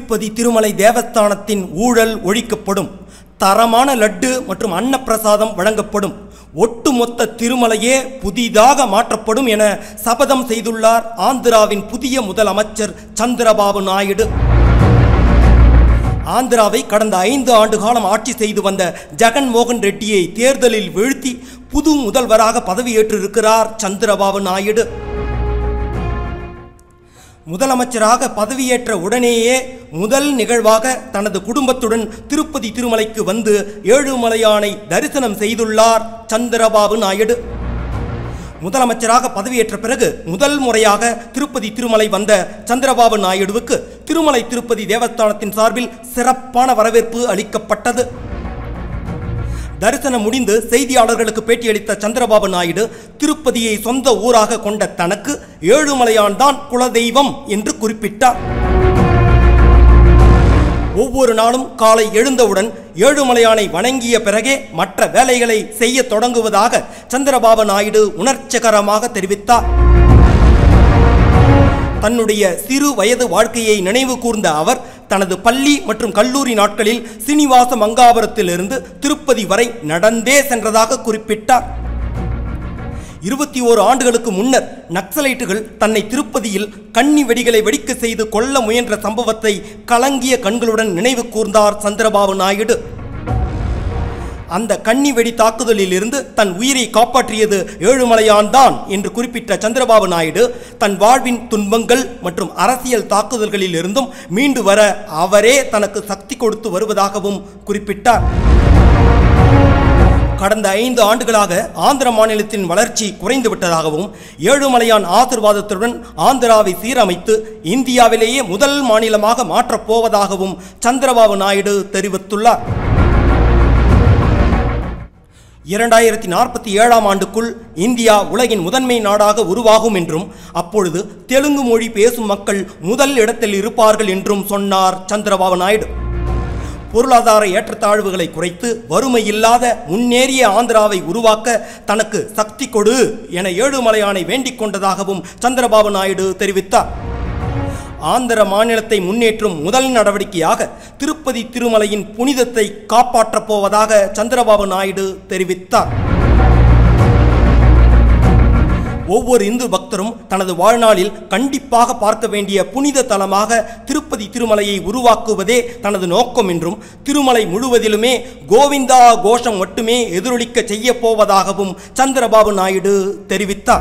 திருப்பதி திருமலை தேவஸ்தானத்தின் ஊழல் ஒழிக்கப்படும் தரமான லட்டு மற்றும் அன்னப்பிரசாதம் வழங்கப்படும் ஒட்டுமொத்த திருமலையே புதிதாக மாற்றப்படும் என சபதம் செய்துள்ளார் ஆந்திராவின் புதிய முதலமைச்சர் சந்திரபாபு நாயுடு ஆந்திராவை கடந்த ஐந்து ஆண்டு காலம் ஆட்சி செய்து வந்த ஜெகன் மோகன் ரெட்டியை தேர்தலில் வீழ்த்தி புது முதல்வராக பதவியேற்றிருக்கிறார் சந்திரபாபு நாயுடு முதலமைச்சராக பதவியேற்ற உடனேயே முதல் நிகழ்வாக தனது குடும்பத்துடன் திருப்பதி திருமலைக்கு வந்து ஏழுமலையானை தரிசனம் செய்துள்ளார் சந்திரபாபு நாயுடு முதலமைச்சராக பதவியேற்ற பிறகு முதல் முறையாக திருப்பதி திருமலை வந்த சந்திரபாபு நாயுடுவுக்கு திருமலை திருப்பதி தேவஸ்தானத்தின் சார்பில் சிறப்பான வரவேற்பு அளிக்கப்பட்டது தரிசனம் முடிந்து செய்தியாளர்களுக்கு பேட்டியளித்த சந்திரபாபு நாயுடு திருப்பதியை சொந்த ஊராக கொண்ட தனக்கு ஏழுமலையான் தான் குலதெய்வம் என்று குறிப்பிட்டார் ஒவ்வொரு நாளும் காலை எழுந்தவுடன் ஏழுமலையானை வணங்கிய பிறகே மற்ற வேலைகளை செய்ய தொடங்குவதாக சந்திரபாபு நாயுடு உணர்ச்சிகரமாக தெரிவித்தார் தன்னுடைய சிறு வயது வாழ்க்கையை நினைவு கூர்ந்த அவர் தனது பள்ளி மற்றும் கல்லூரி நாட்களில் சீனிவாச மங்காபுரத்திலிருந்து திருப்பதி வரை நடந்தே சென்றதாக குறிப்பிட்டார் இருபத்தி ஓரு ஆண்டுகளுக்கு முன்னர் நக்சலைட்டுகள் தன்னை திருப்பதியில் கன்னி வெடிகளை வெடிக்க செய்து கொல்ல முயன்ற சம்பவத்தை கலங்கிய கண்களுடன் நினைவு கூர்ந்தார் சந்திரபாபு நாயுடு அந்த கன்னி வெடி தாக்குதலில் இருந்து தன் உயிரை காப்பாற்றியது ஏழுமலையான் தான் என்று குறிப்பிட்ட சந்திரபாபு நாயுடு தன் வாழ்வின் துன்பங்கள் மற்றும் அரசியல் தாக்குதல்களில் இருந்தும் மீண்டு வர அவரே தனக்கு சக்தி கொடுத்து வருவதாகவும் குறிப்பிட்டார் கடந்த ஐந்து ஆண்டுகளாக ஆந்திர மாநிலத்தின் வளர்ச்சி குறைந்து விட்டதாகவும் ஏழுமலையான் ஆசிர்வாதத்துடன் ஆந்திராவை சீரமைத்து இந்தியாவிலேயே முதல் மாநிலமாக மாற்றப் போவதாகவும் சந்திரபாபு நாயுடு தெரிவித்துள்ளார் இரண்டாயிரத்தி நாற்பத்தி ஏழாம் ஆண்டுக்குள் இந்தியா உலகின் முதன்மை நாடாக உருவாகும் என்றும் அப்பொழுது தெலுங்கு மொழி பேசும் மக்கள் முதல் இடத்தில் இருப்பார்கள் என்றும் சொன்னார் சந்திரபாபு நாயுடு பொருளாதார ஏற்றத்தாழ்வுகளை குறைத்து வறுமை இல்லாத முன்னேறிய ஆந்திராவை உருவாக்க தனக்கு சக்தி கொடு என ஏழுமலையானை வேண்டிக் கொண்டதாகவும் சந்திரபாபு நாயுடு தெரிவித்தார் ஆந்திர மாநிலத்தை முன்னேற்றும் முதல் நடவடிக்கையாக திருப்பதி திருமலையின் புனிதத்தை காப்பாற்றப் போவதாக சந்திரபாபு நாயுடு தெரிவித்தார் ஒவ்வொரு இந்து பக்தரும் தனது வாழ்நாளில் கண்டிப்பாக பார்க்க வேண்டிய புனித தலமாக திருப்பதி திருமலையை உருவாக்குவதே தனது நோக்கம் என்றும் திருமலை முழுவதிலுமே கோவிந்தா கோஷம் மட்டுமே எதிரொலிக்க செய்ய போவதாகவும் சந்திரபாபு நாயுடு தெரிவித்தார்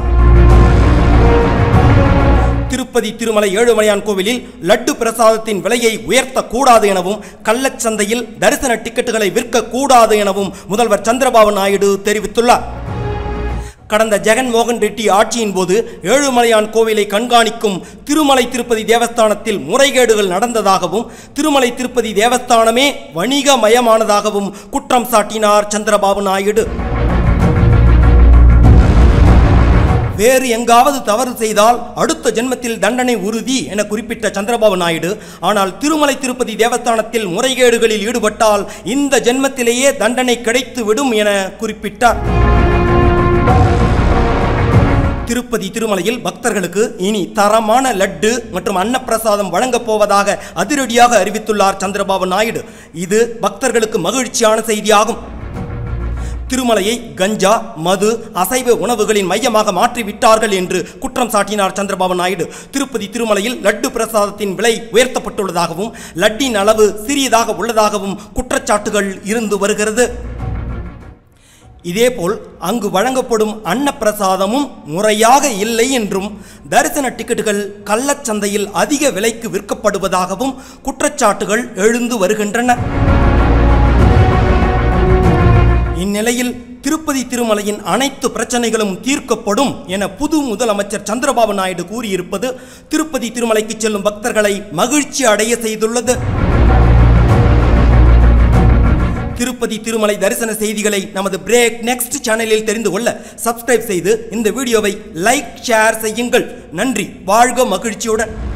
திருப்பதி திருமலை ஏழுமலையான் கோவிலில் லட்டு பிரசாதத்தின் விலையை உயர்த்தக்கூடாது எனவும் கள்ளச்சந்தையில் தரிசன டிக்கெட்டுகளை விற்கக்கூடாது எனவும் முதல்வர் சந்திரபாபு நாயுடு தெரிவித்துள்ளார் கடந்த ஜெகன் மோகன் ரெட்டி ஆட்சியின் போது ஏழுமலையான் கோவிலை கண்காணிக்கும் திருமலை திருப்பதி தேவஸ்தானத்தில் முறைகேடுகள் நடந்ததாகவும் திருமலை திருப்பதி தேவஸ்தானமே வணிகமயமானதாகவும் குற்றம் சாட்டினார் சந்திரபாபு நாயுடு வேறு எங்காவது தவறு செய்தால் அடுத்த ஜென்மத்தில் தண்டனை உறுதி என குறிப்பிட்ட சந்திரபாபு நாயுடு ஆனால் திருமலை திருப்பதி தேவஸ்தானத்தில் முறைகேடுகளில் ஈடுபட்டால் இந்த ஜென்மத்திலேயே தண்டனை கிடைத்து விடும் என குறிப்பிட்டார் திருப்பதி திருமலையில் பக்தர்களுக்கு இனி தரமான லட்டு மற்றும் அன்னப்பிரசாதம் வழங்கப் போவதாக அதிரடியாக அறிவித்துள்ளார் சந்திரபாபு நாயுடு இது பக்தர்களுக்கு மகிழ்ச்சியான செய்தியாகும் திருமலையை கஞ்சா மது அசைவ உணவுகளின் மையமாக மாற்றிவிட்டார்கள் என்று குற்றம் சாட்டினார் சந்திரபாபு நாயுடு திருப்பதி திருமலையில் லட்டு பிரசாதத்தின் விலை உயர்த்தப்பட்டுள்ளதாகவும் லட்டின் அளவு சிறியதாக உள்ளதாகவும் குற்றச்சாட்டுகள் இருந்து வருகிறது இதேபோல் அங்கு வழங்கப்படும் அன்னப்பிரசாதமும் முறையாக இல்லை என்றும் தரிசன டிக்கெட்டுகள் கள்ளச்சந்தையில் அதிக விலைக்கு விற்கப்படுவதாகவும் குற்றச்சாட்டுகள் எழுந்து வருகின்றன இந்நிலையில் திருப்பதி திருமலையின் அனைத்து பிரச்சனைகளும் தீர்க்கப்படும் என புது முதலமைச்சர் சந்திரபாபு நாயுடு கூறியிருப்பது திருப்பதி திருமலைக்கு செல்லும் பக்தர்களை மகிழ்ச்சி அடைய செய்துள்ளது திருப்பதி திருமலை தரிசன செய்திகளை நமது பிரேக் நெக்ஸ்ட் சேனலில் தெரிந்து கொள்ள சப்ஸ்கிரைப் செய்து இந்த வீடியோவை லைக் ஷேர் செய்யுங்கள் நன்றி வாழ்க மகிழ்ச்சியுடன்